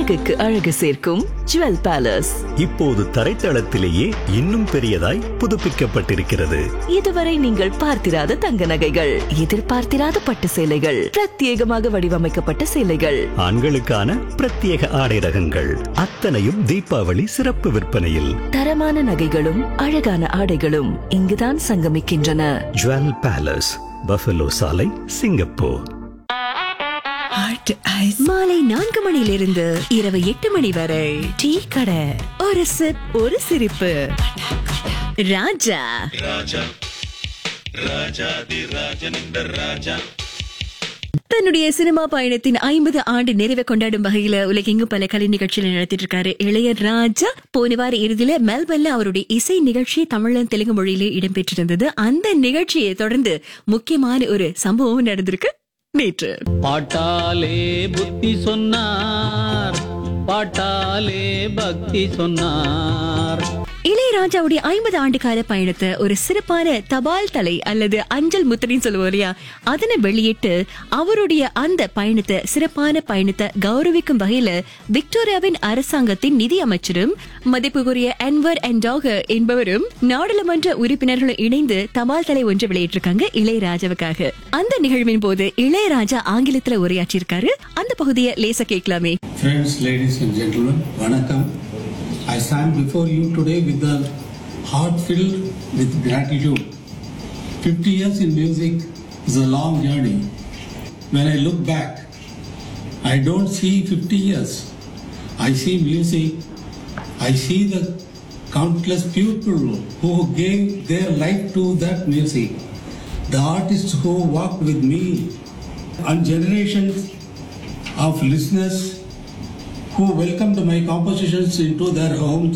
அழகுக்கு அழகு சேர்க்கும் ஜுவல் பேலஸ் இப்போது தரைத்தளத்திலேயே இன்னும் பெரியதாய் புதுப்பிக்கப்பட்டிருக்கிறது இதுவரை நீங்கள் பார்த்திராத தங்க நகைகள் எதிர்பார்த்திராத பட்டு சேலைகள் பிரத்யேகமாக வடிவமைக்கப்பட்ட சேலைகள் ஆண்களுக்கான பிரத்யேக ஆடை ரகங்கள் அத்தனையும் தீபாவளி சிறப்பு விற்பனையில் தரமான நகைகளும் அழகான ஆடைகளும் இங்குதான் சங்கமிக்கின்றன ஜுவல் பேலஸ் பஃபலோ சாலை சிங்கப்பூர் மாலை நான்கு மணியிலிருந்து இரவு எட்டு மணி வரை டீ கடை ஒரு சிப் ஒரு சிரிப்பு ராஜா தன்னுடைய சினிமா பயணத்தின் ஐம்பது ஆண்டு நிறைவை கொண்டாடும் வகையில உலகெங்கும் பல கலை நிகழ்ச்சிகளை நடத்திட்டு இருக்காரு இளையராஜா போன வார இறுதியில மெல்பர்ன்ல அவருடைய இசை நிகழ்ச்சி தமிழ் தெலுங்கு மொழியிலே இடம்பெற்றிருந்தது அந்த நிகழ்ச்சியை தொடர்ந்து முக்கியமான ஒரு சம்பவம் நடந்திருக்கு நேற்று பாட்டாலே புத்தி சொன்னார் பாட்டாலே பக்தி சொன்னார் இளையராஜாவுடைய ஐம்பது ஆண்டு கால பயணத்தை ஒரு சிறப்பான தபால் தலை அல்லது அஞ்சல் முத்திரைன்னு சொல்லுவோம் இல்லையா அதனை வெளியிட்டு அவருடைய அந்த பயணத்தை சிறப்பான பயணத்தை கௌரவிக்கும் வகையில விக்டோரியாவின் அரசாங்கத்தின் நிதி அமைச்சரும் மதிப்புக்குரிய என்வர் அண்ட் டாகர் என்பவரும் நாடாளுமன்ற உறுப்பினர்களும் இணைந்து தபால் தலை ஒன்று வெளியிட்டிருக்காங்க இளையராஜாவுக்காக அந்த நிகழ்வின் போது இளையராஜா ஆங்கிலத்துல உரையாற்றியிருக்காரு அந்த பகுதியை லேசா கேட்கலாமே Friends, ladies and gentlemen, Vanakkam. I stand before you today with the heart filled with gratitude. 50 years in music is a long journey. When I look back, I don't see 50 years. I see music. I see the countless people who gave their life to that music. The artists who walked with me and generations of listeners who welcomed my compositions into their homes